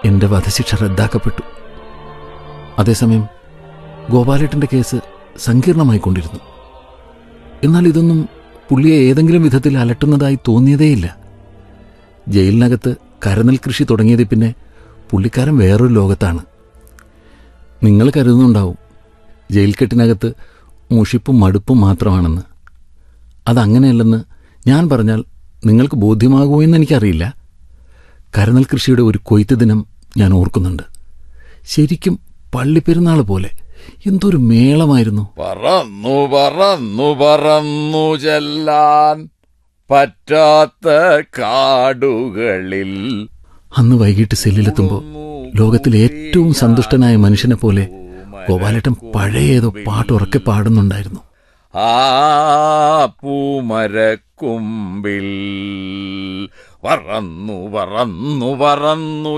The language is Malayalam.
എന്റെ വധശിക്ഷ റദ്ദാക്കപ്പെട്ടു അതേസമയം ഗോപാലേട്ടന്റെ കേസ് സങ്കീർണമായിക്കൊണ്ടിരുന്നു എന്നാൽ ഇതൊന്നും പുള്ളിയെ ഏതെങ്കിലും വിധത്തിൽ അലട്ടുന്നതായി തോന്നിയതേയില്ല ജയിലിനകത്ത് കരനെൽ കൃഷി തുടങ്ങിയതിൽ പിന്നെ പുള്ളിക്കാരൻ വേറൊരു ലോകത്താണ് നിങ്ങൾ കരുതുന്നുണ്ടാവും ജയിൽ കെട്ടിനകത്ത് മുഷിപ്പും മടുപ്പും മാത്രമാണെന്ന് അതങ്ങനെയല്ലെന്ന് ഞാൻ പറഞ്ഞാൽ നിങ്ങൾക്ക് ബോധ്യമാകുമോ എന്ന് എനിക്കറിയില്ല കരനെൽ കൃഷിയുടെ ഒരു കൊയ്ത്ത് ദിനം ഞാൻ ഓർക്കുന്നുണ്ട് ശരിക്കും പള്ളിപ്പെരുന്നാൾ പോലെ എന്തൊരു മേളമായിരുന്നു പറന്നു പറന്നു പറന്നു ചെല്ലാൻ പറ്റാത്ത കാടുകളിൽ അന്ന് വൈകിട്ട് സെല്ലിലെത്തുമ്പോൾ ലോകത്തിലെ ഏറ്റവും സന്തുഷ്ടനായ മനുഷ്യനെ പോലെ ഗോപാലേട്ടൻ പഴയ ഏതോ പാട്ട് ഉറക്കെ പാടുന്നുണ്ടായിരുന്നു ആ പൂമരക്കുമ്പിൽ പറന്നു പറന്നു പറന്നു